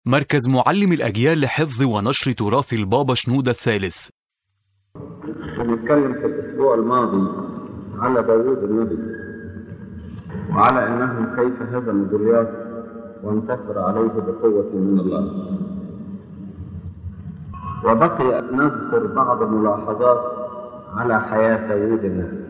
مركز معلم الأجيال لحفظ ونشر تراث البابا شنودة الثالث هنتكلم في الأسبوع الماضي على داوود النبي وعلى أنه كيف هزم جولياث وانتصر عليه بقوة من الله وبقي أن نذكر بعض الملاحظات على حياة داوود النبي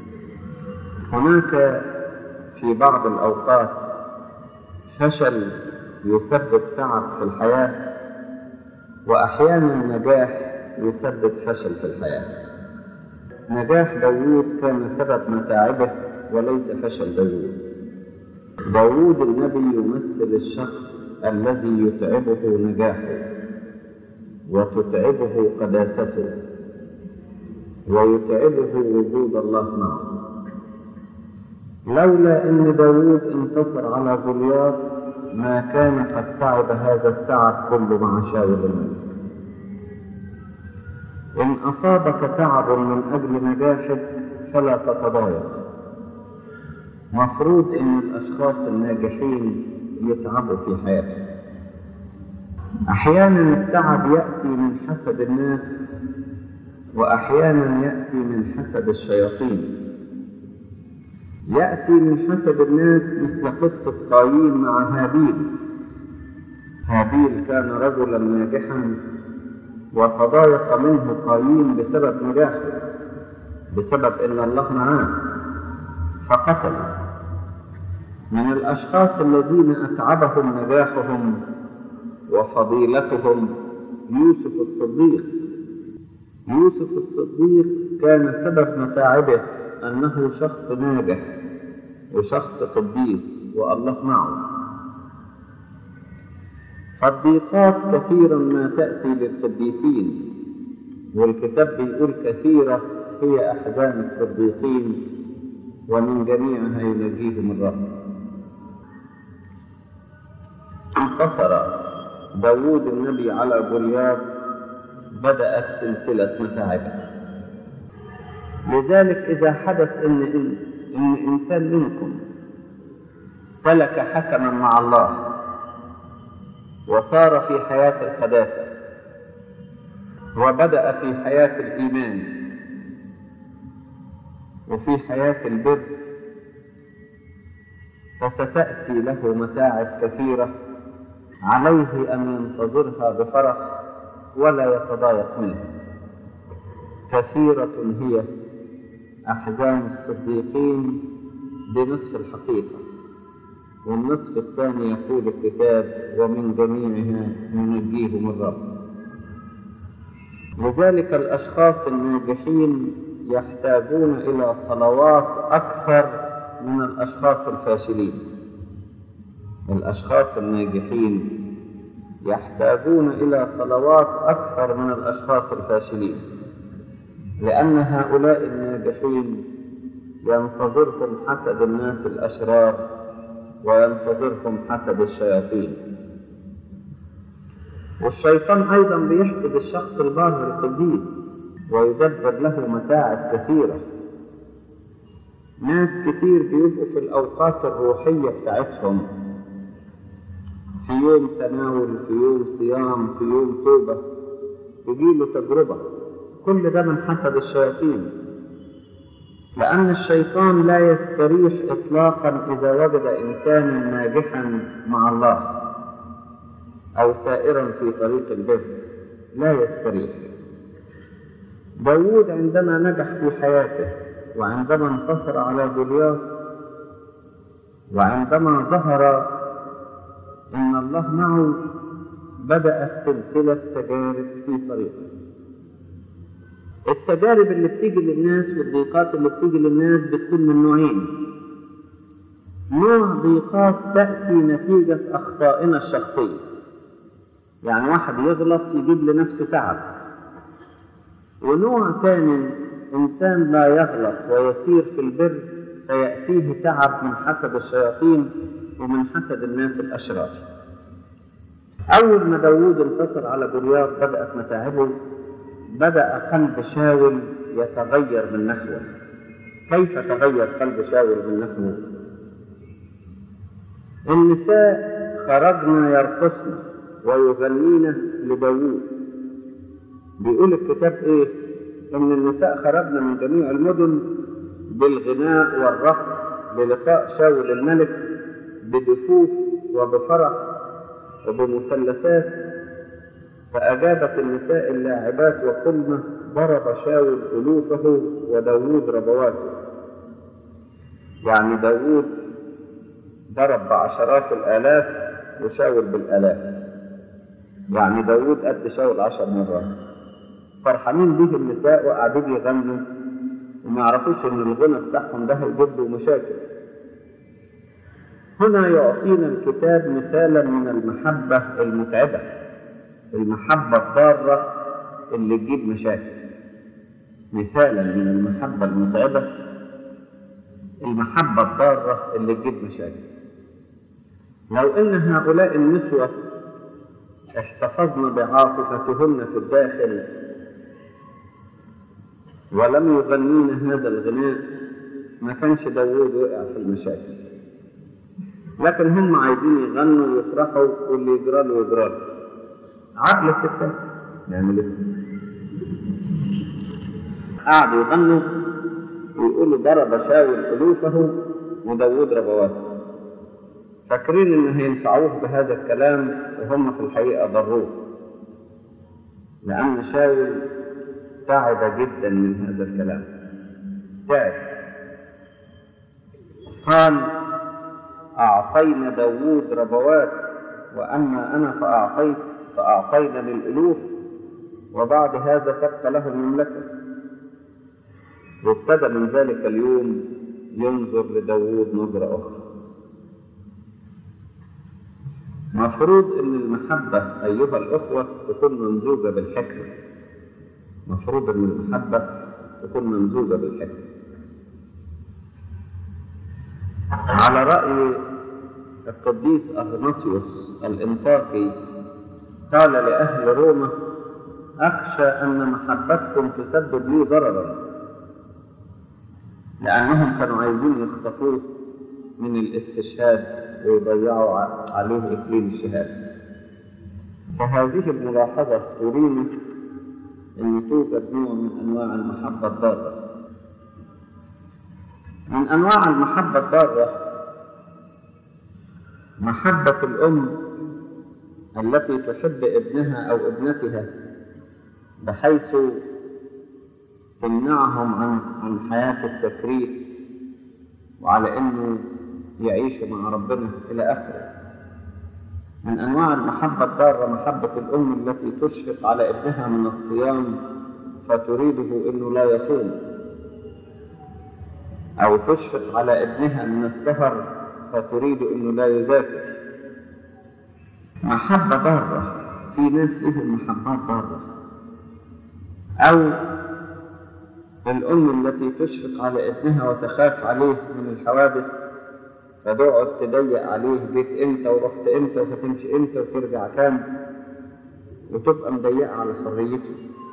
هناك في بعض الأوقات فشل يسبب تعب في الحياة وأحيانا النجاح يسبب فشل في الحياة نجاح داوود كان سبب متاعبه وليس فشل داوود داوود النبي يمثل الشخص الذي يتعبه نجاحه وتتعبه قداسته ويتعبه وجود الله معه لولا ان داوود انتصر على جولياث ما كان قد تعب هذا التعب كله مع شاول الملك ان اصابك تعب من اجل نجاحك فلا تتضايق مفروض ان الاشخاص الناجحين يتعبوا في حياتهم احيانا التعب ياتي من حسد الناس واحيانا ياتي من حسد الشياطين يأتي من حسب الناس مثل قصة قايين مع هابيل هابيل كان رجلا ناجحا وتضايق منه قايين بسبب نجاحه بسبب ان الله معاه فقتله من الاشخاص الذين اتعبهم نجاحهم وفضيلتهم يوسف الصديق يوسف الصديق كان سبب متاعبه انه شخص ناجح وشخص قديس والله معه فالضيقات كثيرا ما تأتي للقديسين والكتاب بيقول كثيرة هي أحزان الصديقين ومن جميعها ينجيهم الرب انتصر داوود النبي على جولياث بدأت سلسلة متاعبه لذلك إذا حدث إن, إن, إن إنسان منكم سلك حسنا مع الله وصار في حياة القداسة وبدأ في حياة الإيمان وفي حياة البر فستأتي له متاعب كثيرة عليه أن ينتظرها بفرح ولا يتضايق منها كثيرة هي أحزان الصديقين بنصف الحقيقة والنصف الثاني يقول الكتاب ومن جميعها ينجيهم الرب لذلك الأشخاص الناجحين يحتاجون إلى صلوات أكثر من الأشخاص الفاشلين الأشخاص الناجحين يحتاجون إلى صلوات أكثر من الأشخاص الفاشلين لأن هؤلاء الناجحين ينتظرهم حسد الناس الأشرار وينتظرهم حسد الشياطين والشيطان أيضا بيحسد الشخص البار القديس ويدبر له متاعب كثيرة ناس كتير بيبقوا في الأوقات الروحية بتاعتهم في يوم تناول في يوم صيام في يوم توبة تجيله تجربة كل ده من حسد الشياطين لأن الشيطان لا يستريح إطلاقا إذا وجد إنسانا ناجحا مع الله أو سائرا في طريق البر لا يستريح داود عندما نجح في حياته وعندما انتصر على جولياث وعندما ظهر إن الله معه بدأت سلسلة تجارب في طريقه التجارب اللي بتيجي للناس والضيقات اللي بتيجي للناس بتكون من نوعين نوع ضيقات تأتي نتيجة أخطائنا الشخصية يعني واحد يغلط يجيب لنفسه تعب ونوع ثاني إنسان لا يغلط ويسير في البر فيأتيه تعب من حسد الشياطين ومن حسد الناس الأشرار أول ما داوود انتصر على جولياث بدأت متاعبه بدأ قلب شاول يتغير من نحوه كيف تغير قلب شاول من نحوه النساء خرجن يرقصن ويغنين لداوود بيقول الكتاب ايه ان النساء خرجن من جميع المدن بالغناء والرقص للقاء شاول الملك بدفوف وبفرح وبمثلثات فأجابت النساء اللاعبات وقلن ضرب شاول ألوفه وداوود ربواته يعني داوود ضرب بعشرات الآلاف وشاول بالآلاف يعني داوود قد شاول عشر مرات فرحانين به النساء وقاعدين يغنوا وما يعرفوش ان الغنى بتاعهم ده هيجيب له مشاكل هنا يعطينا الكتاب مثالا من المحبة المتعبة المحبة الضارة اللي تجيب مشاكل مثالا من المحبة المتعبة المحبة الضارة اللي تجيب مشاكل لو ان هؤلاء النسوة احتفظن بعاطفتهن في الداخل ولم يغنين هذا الغناء ما كانش داوود وقع في المشاكل لكن هم عايزين يغنوا ويفرحوا واللي يجرى له يجرى له عقل الستات نعمل ايه؟ قعدوا يغنوا ويقولوا ضرب شاول ألوفه وداوود ربواته فاكرين ان هينفعوه بهذا الكلام وهم في الحقيقة ضروه لأن شاول تعب جدا من هذا الكلام تعب قال أعطينا داوود ربوات وأما أنا فأعطيت فأعطينا للألوف وبعد هذا تبقى له المملكة وابتدى من ذلك اليوم ينظر لداوود نظرة أخرى مفروض أن المحبة أيها الأخوة تكون ممزوجة بالحكمة مفروض أن المحبة تكون ممزوجة بالحكمة على رأي القديس أغناطيوس الإنطاكي قال لأهل روما أخشى أن محبتكم تسبب لي ضررا لأنهم كانوا عايزين يخطفوه من الاستشهاد ويضيعوا عليه إكليل الشهادة فهذه الملاحظة ترينا أن توجد نوع من أنواع المحبة الضارة من أنواع المحبة الضارة محبة الأم التي تحب ابنها أو ابنتها بحيث تمنعهم عن عن حياة التكريس وعلى إنه يعيشوا مع ربنا إلى آخره. من أنواع المحبة الضارة محبة الأم التي تشفق على ابنها من الصيام فتريده إنه لا يصوم. أو تشفق على ابنها من السهر فتريد إنه لا يذاكر. محبة ضارة في ناس لهم محبات ضارة. أو الأم التي تشفق على ابنها وتخاف عليه من الحوادث فتقعد تضيق عليه جيت امتى ورحت امتى وهتمشي امتى وترجع كام وتبقى مضيقة على حريته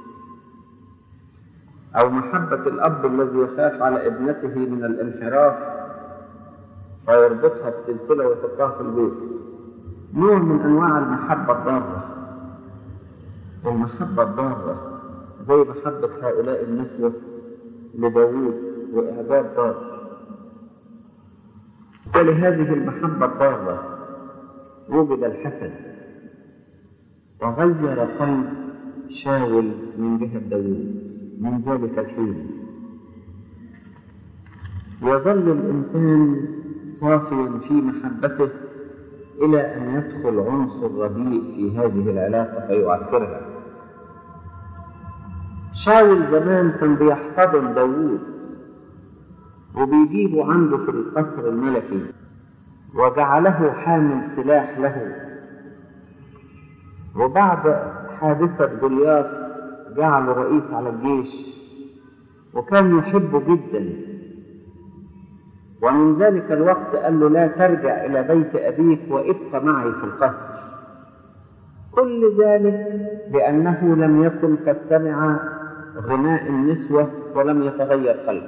أو محبة الأب الذي يخاف على ابنته من الانحراف فيربطها بسلسلة ويحطها في البيت نوع من أنواع المحبة الضارة المحبة الضارة زي محبة هؤلاء النسوة لداوود وإعجاب ضار ولهذه المحبة الضارة وجد الحسد وغير قلب شاول من جهة داوود من ذلك الحين يظل الإنسان صافيا في محبته إلى أن يدخل عنصر رديء في هذه العلاقة فيعكرها شاول زمان كان بيحتضن داوود وبيجيبه عنده في القصر الملكي وجعله حامل سلاح له وبعد حادثة جولياث جعله رئيس على الجيش وكان يحبه جدا ومن ذلك الوقت قال له لا ترجع إلى بيت أبيك وابق معي في القصر كل ذلك لأنه لم يكن قد سمع غناء النسوة ولم يتغير قلبه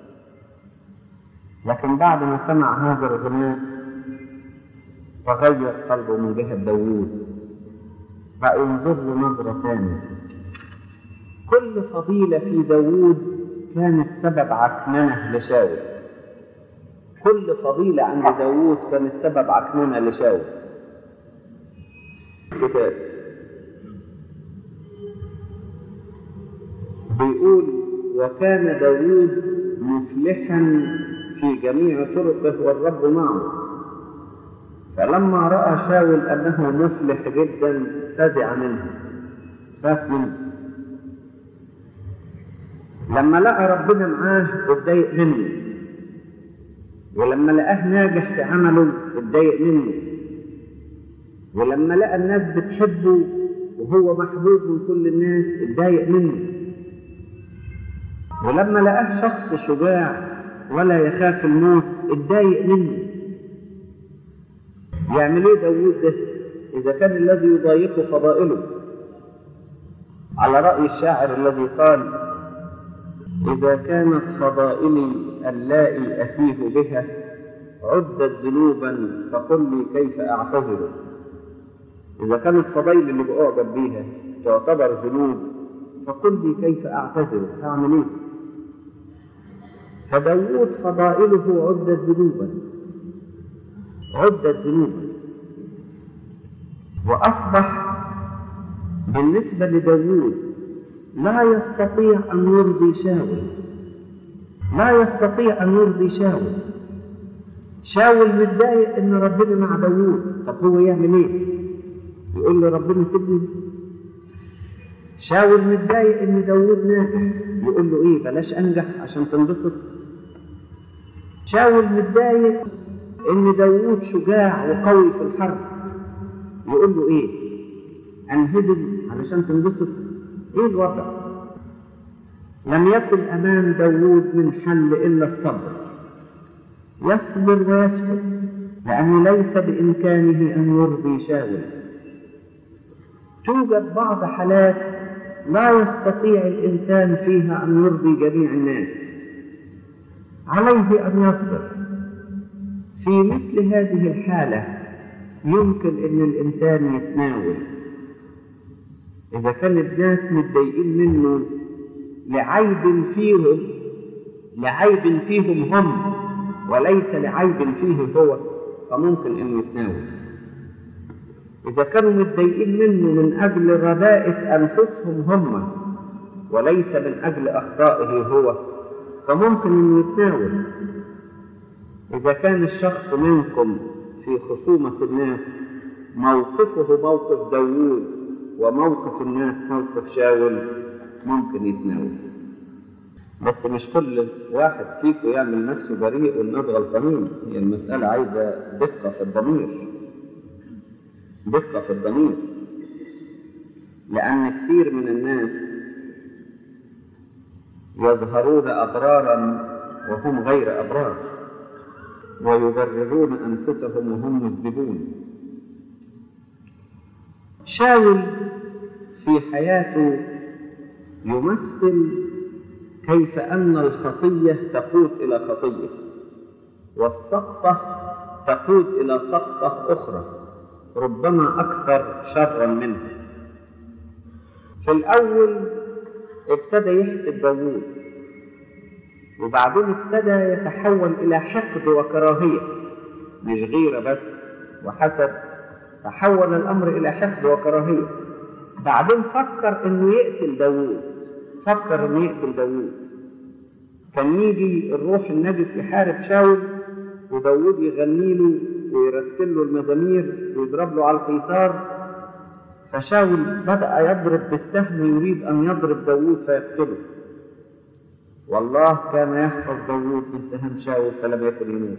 لكن بعد ما سمع هذا الغناء تغير قلبه من جهة داوود بقى ينظر له نظرة تانية كل فضيلة في داوود كانت سبب عكننة لشاول كل فضيلة عند داوود كانت سبب عكننة لشاول كتاب بيقول وكان داوود مفلحا في جميع طرقه والرب معه فلما رأى شاول أنه مفلح جدا فزع منه خاف منه لما لقى ربنا معاه اتضايق منه ولما لقاه ناجح في عمله اتضايق منه ولما لقى الناس بتحبه وهو محبوب من كل الناس اتضايق منه ولما لقاه شخص شجاع ولا يخاف الموت اتضايق منه يعمل ايه داوود ده اذا كان الذي يضايقه فضائله على رأي الشاعر الذي قال إذا كانت فضائلي اللائي أتيه بها عدت ذنوبا فقل لي كيف أعتذر إذا كانت فضائل اللي بأعجب بيها تعتبر ذنوب فقل لي كيف أعتذر أعمل إيه؟ فداوود فضائله عدت ذنوبا عدت ذنوبا وأصبح بالنسبة لداوود لا يستطيع أن يرضي شاول لا يستطيع أن يرضي شاول شاول متضايق إن ربنا مع داوود طب هو يعمل إيه؟ يقول له ربنا سيبني شاول متضايق إن داوود ناجح يقول له إيه بلاش أنجح عشان تنبسط شاول متضايق إن داوود شجاع وقوي في الحرب يقول له إيه أنهزم علشان تنبسط ايه الوضع لم يكن امام داوود من حل الا الصبر يصبر ويسكت لانه ليس بامكانه ان يرضي شاول توجد بعض حالات لا يستطيع الانسان فيها ان يرضي جميع الناس عليه ان يصبر في مثل هذه الحاله يمكن ان الانسان يتناول إذا كان الناس متضايقين منه لعيب فيهم لعيب فيهم هم وليس لعيب فيه هو فممكن إنه يتناول إذا كانوا متضايقين منه من أجل رداءة أنفسهم هم وليس من أجل أخطائه هو فممكن إنه يتناول إذا كان الشخص منكم في خصومة الناس موقفه موقف داوود وموقف الناس موقف شاول ممكن يتناول بس مش كل واحد فيكم يعمل نفسه بريء والناس غلطانين هي المسألة عايزة دقة في الضمير دقة في الضمير لأن كثير من الناس يظهرون أبرارا وهم غير أبرار ويبررون أنفسهم وهم مذنبون شاول في حياته يمثل كيف أن الخطية تقود إلى خطية والسقطة تقود إلى سقطة أخرى ربما أكثر شرا منها في الأول ابتدى يحسد داوود وبعدين ابتدى يتحول إلى حقد وكراهية مش غيرة بس وحسد تحول الأمر إلى حقد وكراهية بعدين فكر إنه يقتل داوود فكر إنه يقتل داوود كان يجي الروح النجس يحارب شاول وداوود يغني له ويرتل له المزامير ويضرب له على القيصار فشاول بدأ يضرب بالسهم يريد أن يضرب داوود فيقتله والله كان يحفظ داوود من سهم شاول فلم يكن يموت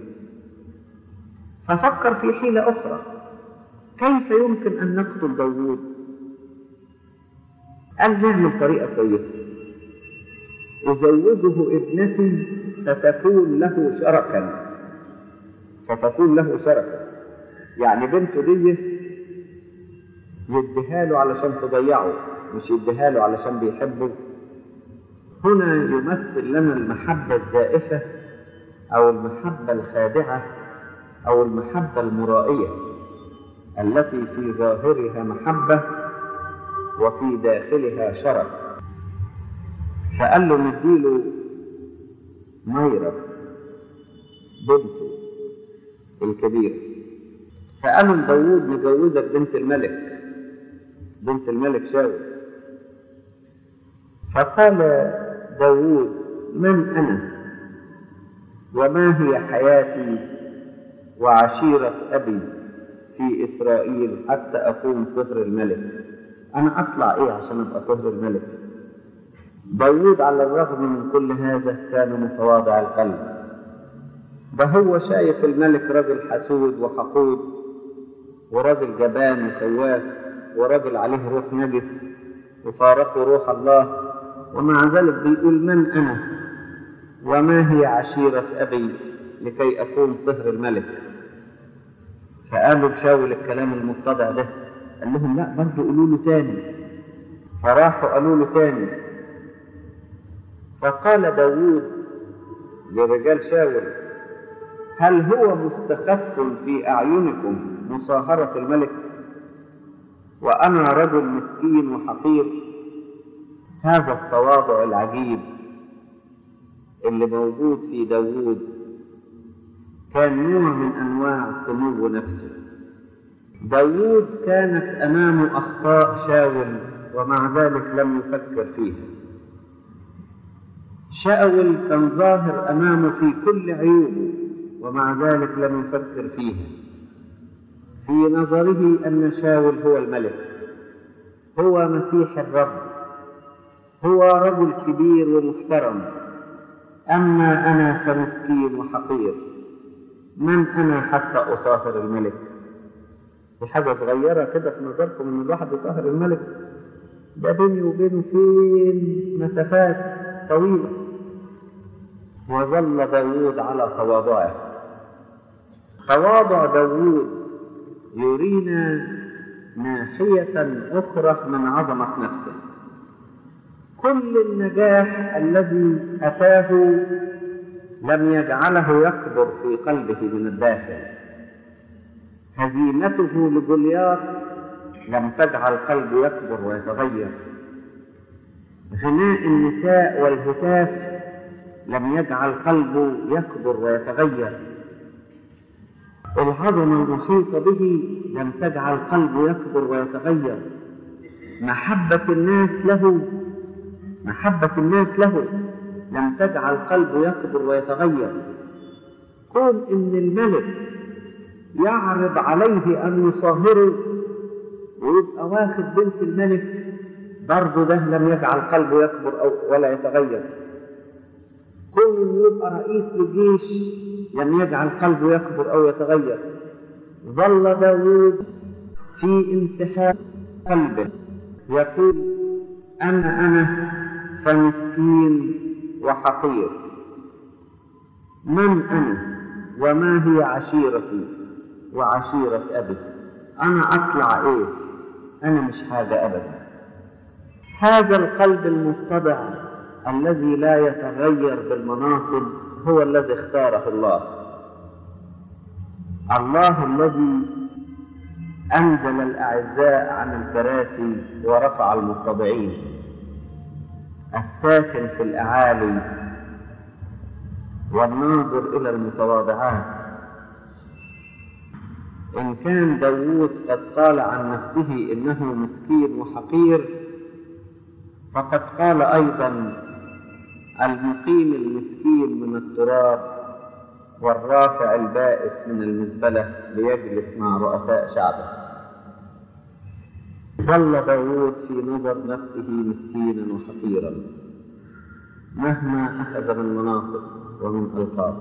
ففكر في حيلة أخرى كيف يمكن أن نقتل داوود قال نعمل طريقة كويسة أزوجه ابنتي فتكون له شركا فتكون له شركا يعني بنته دي يديها له علشان تضيعه مش يديها له علشان بيحبه هنا يمثل لنا المحبة الزائفة أو المحبة الخادعة أو المحبة المرائية التي في ظاهرها محبة وفي داخلها شرف فقال له نديله ميرب بنته الكبيرة فقالوا لداوود نجوزك بنت الملك بنت الملك شاول فقال داوود من أنا وما هي حياتي وعشيرة أبي في إسرائيل حتى أكون صهر الملك أنا أطلع إيه عشان أبقى صهر الملك داوود على الرغم من كل هذا كان متواضع القلب ده هو شايف الملك راجل حسود وحقود وراجل جبان وخواف وراجل عليه روح نجس وفارقه روح الله ومع ذلك بيقول من أنا وما هي عشيرة أبي لكي أكون صهر الملك فقالوا بشاول الكلام المتضع ده قال لهم لا برضه قولوا له تاني فراحوا قالوا له تاني فقال داوود لرجال شاول هل هو مستخف في أعينكم مصاهرة الملك وأنا رجل مسكين وحقير هذا التواضع العجيب اللي موجود في داوود كان نوع من أنواع سمو نفسه داوود كانت أمامه أخطاء شاول ومع ذلك لم يفكر فيها شاول كان ظاهر أمامه في كل عيوبه ومع ذلك لم يفكر فيها في نظره أن شاول هو الملك هو مسيح الرب هو رجل كبير ومحترم أما أنا فمسكين وحقير من أنا حتى أصاهر الملك دي حاجة صغيرة كده في نظركم إن الواحد يصاهر الملك ده بيني وبينه فين مسافات طويلة وظل داوود على تواضعه تواضع داوود يرينا ناحية أخرى من عظمة نفسه كل النجاح الذي أتاه لم يجعله يكبر في قلبه من الداخل هزيمته لجولياث لم تجعل قلبه يكبر ويتغير غناء النساء والهتاف لم يجعل قلبه يكبر ويتغير العظمة المحيطة به لم تجعل قلبه يكبر ويتغير محبة الناس له محبة الناس له لم تجعل قلبه يكبر ويتغير كون ان الملك يعرض عليه ان يصاهره ويبقى واخد بنت الملك برضه ده لم يجعل قلبه يكبر أو ولا يتغير كون انه يبقى رئيس للجيش لم يجعل قلبه يكبر او يتغير ظل داوود في انسحاب قلبه يقول انا انا فمسكين وحقير من انا وما هي عشيرتي وعشيره ابي انا اطلع ايه انا مش حاجه ابدا هذا القلب المتضع الذي لا يتغير بالمناصب هو الذي اختاره الله الله الذي انزل الاعزاء عن الكراسي ورفع المتضعين الساكن في الاعالي والناظر الى المتواضعات ان كان داوود قد قال عن نفسه انه مسكين وحقير فقد قال ايضا المقيم المسكين من التراب والرافع البائس من المزبلة ليجلس مع رؤساء شعبه ظل داوود في نظر نفسه مسكينا وحقيرا مهما أخذ من مناصب ومن ألقاب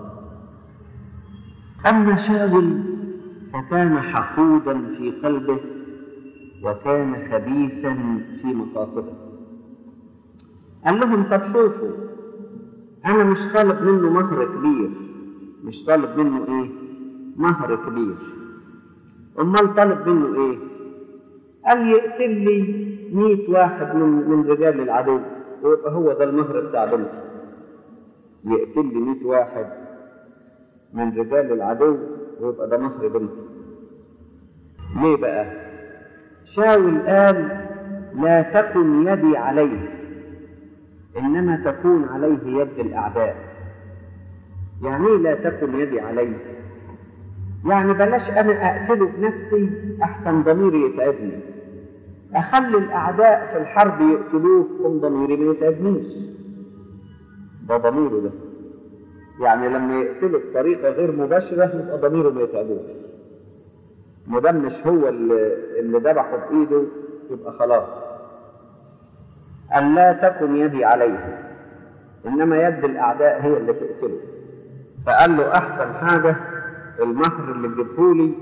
أما شاول فكان حقودا في قلبه وكان خبيثا في مقاصده قال لهم طب شوفوا أنا مش طالب منه مهر كبير مش طالب منه إيه؟ مهر كبير أمال طالب منه إيه؟ قال يقتل لي مئة واحد من من رجال العدو ويبقى هو ده المهر بتاع بنتي يقتل لي مئة واحد من رجال العدو ويبقى ده مهر بنتي ليه بقى؟ شاول قال لا تكن يدي عليه إنما تكون عليه يد الأعداء يعني إيه لا تكن يدي عليه يعني بلاش أنا أقتله بنفسي أحسن ضميري يتعبني أخلي الأعداء في الحرب يقتلوه أم ضميري ما يتعبنيش ده ضميره ده يعني لما يقتله بطريقة غير مباشرة يبقى ضميره ما يتعبوش ما دام مش هو اللي, اللي ذبحه بإيده يبقى خلاص أن لا تكن يدي عليه إنما يد الأعداء هي اللي تقتله فقال له أحسن حاجة المهر اللي تجيبهولي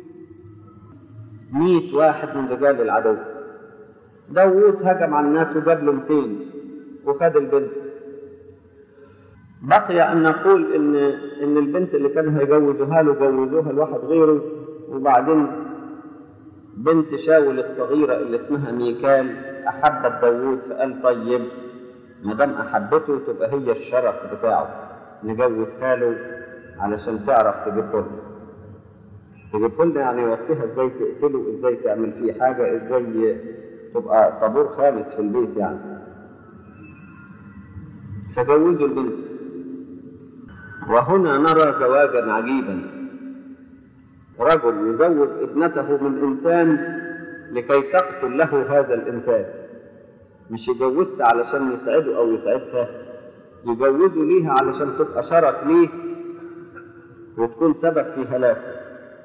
مية واحد من رجال العدو داوود هجم على الناس وجاب له 200 وخد البنت بقي ان نقول ان ان البنت اللي كانوا هيجوزوها له جوزوها لواحد غيره وبعدين بنت شاول الصغيرة اللي اسمها ميكال أحبت داوود فقال طيب ما دام أحبته تبقى هي الشرف بتاعه نجوزها له علشان تعرف تجيبه لنا تجيبه لنا يعني يوصيها ازاي تقتله ازاي تعمل فيه حاجة ازاي تبقى طابور خامس في البيت يعني فجوزوا البنت وهنا نرى زواجا عجيبا رجل يزوج ابنته من انسان لكي تقتل له هذا الانسان مش يجوزها علشان يسعده او يسعدها يجوزه ليها علشان تبقى شرف ليه وتكون سبب في هلاكه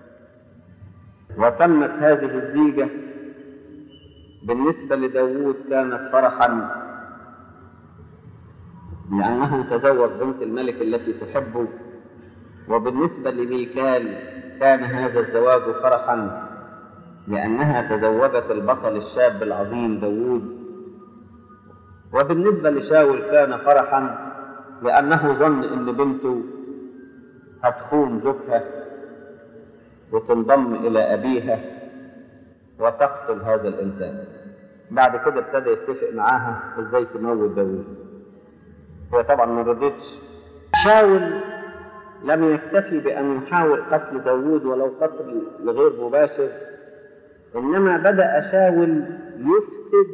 وتمت هذه الزيجة بالنسبة لداوود كانت فرحا لأنه تزوج بنت الملك التي تحبه وبالنسبة لميكال كان هذا الزواج فرحا لأنها تزوجت البطل الشاب العظيم داوود وبالنسبة لشاول كان فرحا لأنه ظن أن بنته هتخون زوجها وتنضم إلى أبيها وتقتل هذا الإنسان بعد كده ابتدى يتفق معاها ازاي تموت داوود هو طبعا ما رضيتش شاول لم يكتفي بأن يحاول قتل داوود ولو قتل غير مباشر إنما بدأ شاول يفسد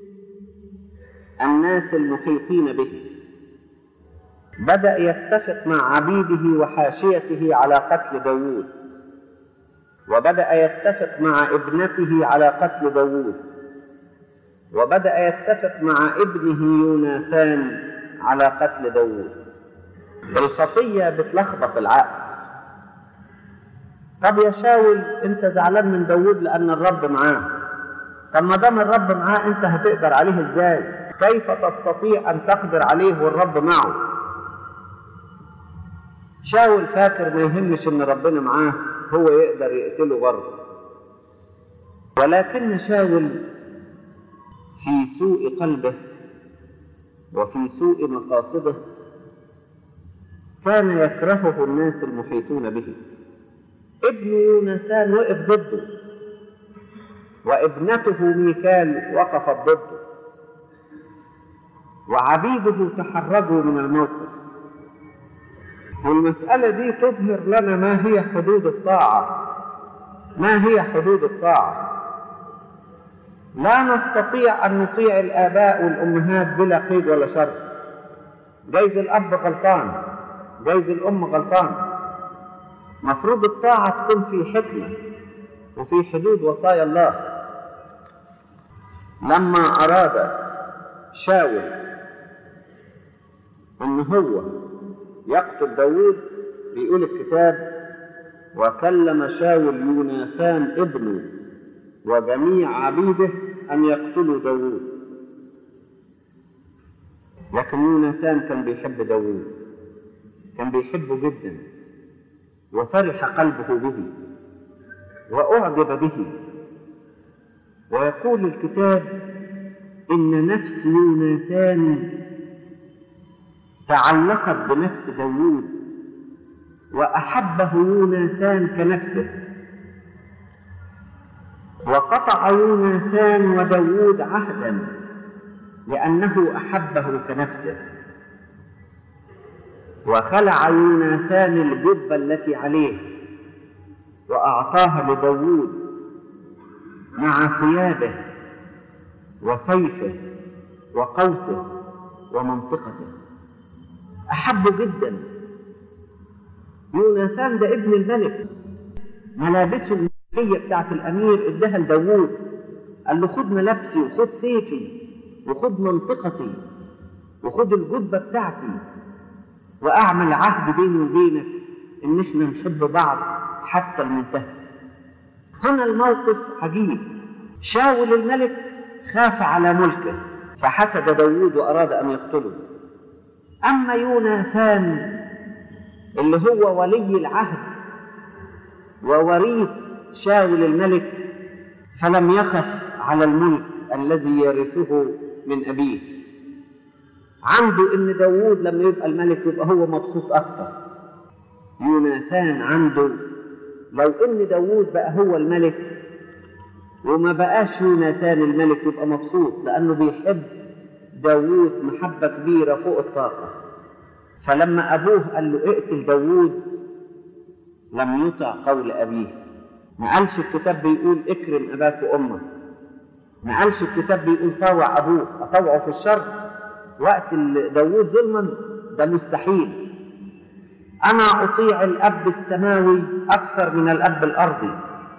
الناس المحيطين به بدأ يتفق مع عبيده وحاشيته على قتل داوود وبدأ يتفق مع ابنته على قتل داوود وبدأ يتفق مع ابنه يوناثان على قتل داوود الخطية بتلخبط العقل طب يا شاول انت زعلان من داوود لأن الرب معاه طب ما دام الرب معاه انت هتقدر عليه ازاي كيف تستطيع ان تقدر عليه والرب معه شاول فاكر ما يهمش ان ربنا معاه هو يقدر يقتله برضه ولكن شاول في سوء قلبه وفي سوء مقاصده كان يكرهه الناس المحيطون به ابن يونسان وقف ضده وابنته ميكال وقفت ضده وعبيده تحرجوا من الموقف والمسألة دي تظهر لنا ما هي حدود الطاعة ما هي حدود الطاعة لا نستطيع أن نطيع الآباء والأمهات بلا قيد ولا شرط جايز الأب غلطان جايز الأم غلطان مفروض الطاعة تكون في حكمة وفي حدود وصايا الله لما أراد شاول ان هو يقتل داوود بيقول الكتاب وكلم شاول يوناثان ابنه وجميع عبيده ان يقتلوا داوود لكن يوناثان كان بيحب داوود كان بيحبه جدا وفرح قلبه به واعجب به ويقول الكتاب ان نفس يوناثان تعلقت بنفس داوود وأحبه يوناثان كنفسه وقطع يوناثان وداوود عهدا لأنه أحبه كنفسه وخلع يوناثان الجبة التي عليه وأعطاها لداوود مع ثيابه وسيفه وقوسه ومنطقته أحبه جدا يوناثان ده ابن الملك ملابسه الملكية بتاعت الأمير اداها لداوود قال له خد ملابسي وخد سيفي وخد منطقتي وخد الجبة بتاعتي وأعمل عهد بيني وبينك إن إحنا نحب بعض حتى المنتهى هنا الموقف عجيب شاول الملك خاف على ملكه فحسد داوود وأراد أن يقتله أما يوناثان اللي هو ولي العهد ووريث شاول الملك فلم يخف على الملك الذي يرثه من أبيه عنده إن داوود لما يبقى الملك يبقى هو مبسوط أكتر يوناثان عنده لو إن داوود بقى هو الملك وما بقاش يوناثان الملك يبقى مبسوط لأنه بيحب داوود محبة كبيرة فوق الطاقة فلما أبوه قال له اقتل داوود لم يطع قول أبيه ما قالش الكتاب بيقول اكرم أباك وأمك ما قالش الكتاب بيقول طاوع أبوك أطوعه في الشر وقت داوود ظلما ده مستحيل أنا أطيع الأب السماوي أكثر من الأب الأرضي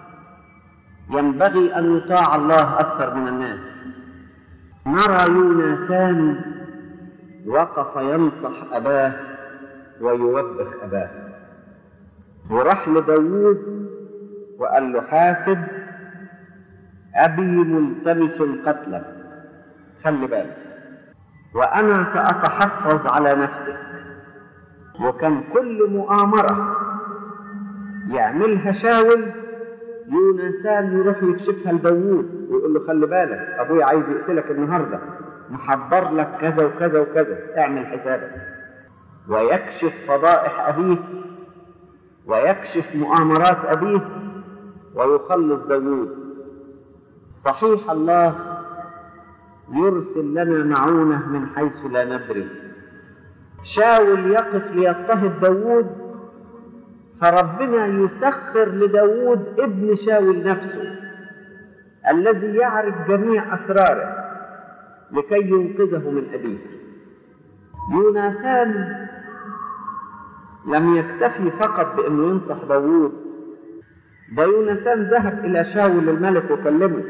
ينبغي أن يطاع الله أكثر من الناس نرى يوناثان وقف ينصح أباه ويوبخ أباه وراح لداوود وقال له حاسب أبي ملتمس قتلك خلي بالك وأنا سأتحفظ على نفسك وكان كل مؤامرة يعملها شاول يونسان يروح يكشفها لداوود ويقول له خلي بالك أبويا عايز يقتلك النهارده محضر لك كذا وكذا وكذا اعمل حسابك ويكشف فضائح أبيه ويكشف مؤامرات أبيه ويخلص داوود صحيح الله يرسل لنا معونة من حيث لا ندري شاول يقف ليضطهد داوود فربنا يسخر لداوود ابن شاول نفسه الذي يعرف جميع أسراره لكي ينقذه من أبيه يوناثان لم يكتفي فقط بأنه ينصح داوود ده يوناثان ذهب إلى شاول الملك وكلمه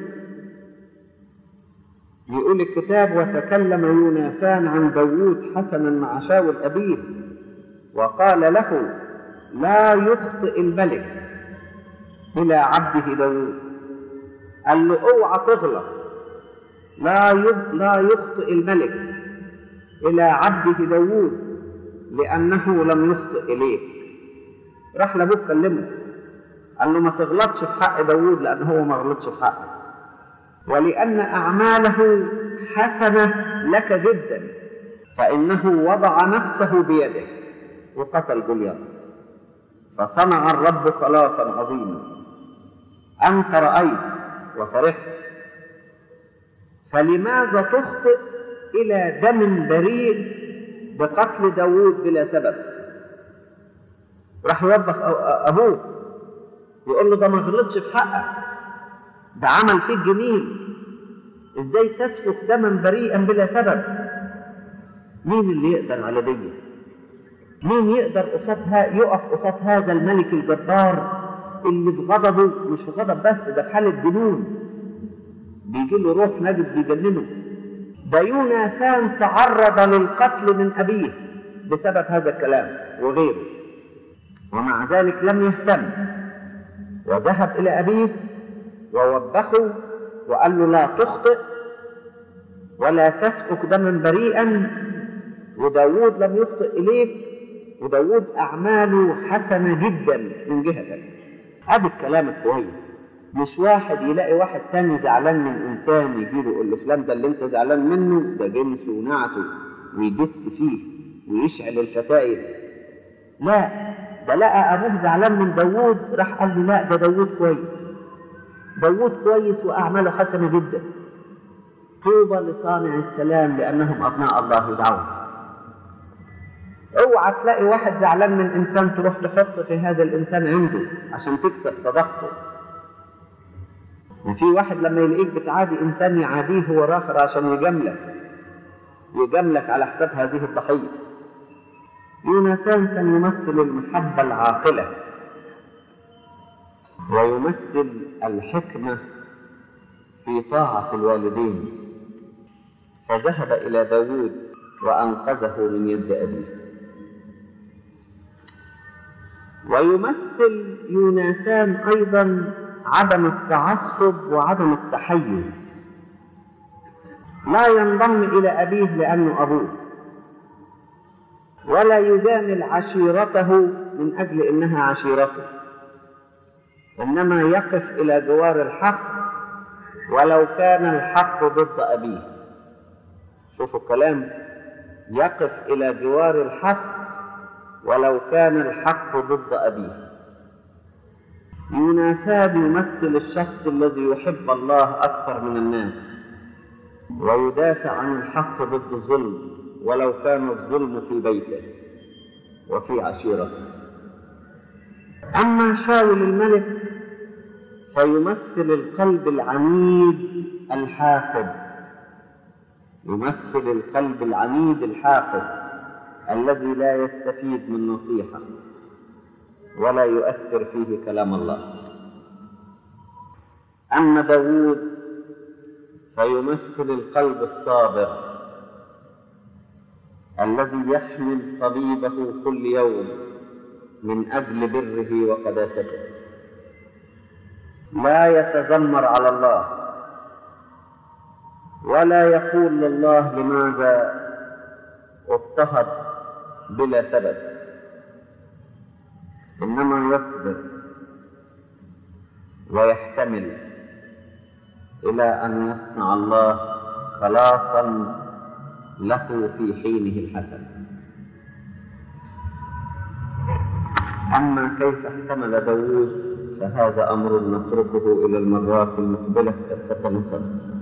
يقول الكتاب وتكلم يوناثان عن داوود حسنا مع شاول أبيه وقال له لا يخطئ الملك إلى عبده داوود قال له اوعى تغلط لا لا يخطئ الملك إلى عبده داوود لأنه لم يخطئ إليك راح لأبوه كلمه قال له ما تغلطش في حق داوود لأن هو ما غلطش في حقك ولأن أعماله حسنة لك جدا فإنه وضع نفسه بيده وقتل جولياط فصنع الرب خلاصا عظيما أنت رأيت وفرحت فلماذا تخطئ إلى دم بريء بقتل داوود بلا سبب راح يوبخ أبوه يقول له ده ما غلطش في حقك ده عمل فيك جميل ازاي تسفك دما بريئا بلا سبب مين اللي يقدر على دي مين يقدر قصادها يقف قصاد هذا الملك الجبار اللي في غضبه مش في غضب بس ده في حالة جنون بيجي له روح نجس بيجننه ده يوناثان تعرض للقتل من أبيه بسبب هذا الكلام وغيره ومع ذلك لم يهتم وذهب إلى أبيه ووبخه وقال له لا تخطئ ولا تسفك دما بريئا وداود لم يخطئ إليك وداود أعماله حسنة جدا من جهتك هذا الكلام الكويس مش واحد يلاقي واحد تاني زعلان من إنسان يجي له يقول له فلان ده اللي أنت زعلان منه ده جنسه ونعته ويدس فيه ويشعل الفتائل لا ده لقى أبوه زعلان من داوود راح قال له لا ده داوود كويس داوود كويس وأعماله حسنة جدا طوبى لصانع السلام لأنهم أبناء الله يدعون اوعى تلاقي واحد زعلان من إنسان تروح تحط في هذا الإنسان عنده عشان تكسب صداقته ما في واحد لما يلاقيك بتعادي انسان يعاديه هو اخر عشان يجاملك يجاملك على حساب هذه الضحيه يونسان كان يمثل المحبه العاقله ويمثل الحكمه في طاعه الوالدين فذهب الى داود وانقذه من يد ابيه ويمثل يونسان ايضا عدم التعصب وعدم التحيز لا ينضم الى ابيه لانه ابوه ولا يجامل عشيرته من اجل انها عشيرته انما يقف الى جوار الحق ولو كان الحق ضد ابيه شوفوا الكلام يقف الى جوار الحق ولو كان الحق ضد أبيه يوناثان يمثل الشخص الذي يحب الله أكثر من الناس ويدافع عن الحق ضد الظلم ولو كان الظلم في بيته وفي عشيرته أما شاول الملك فيمثل القلب العنيد الحاقد يمثل القلب العنيد الحاقد الذي لا يستفيد من نصيحة ولا يؤثر فيه كلام الله أما داود فيمثل القلب الصابر الذي يحمل صليبه كل يوم من أجل بره وقداسته لا يتذمر على الله ولا يقول لله لماذا اضطهد بلا سبب انما يصبر ويحتمل الى ان يصنع الله خلاصا له في حينه الحسن اما كيف احتمل داوود فهذا امر نتركه الى المرات المقبله فتنصر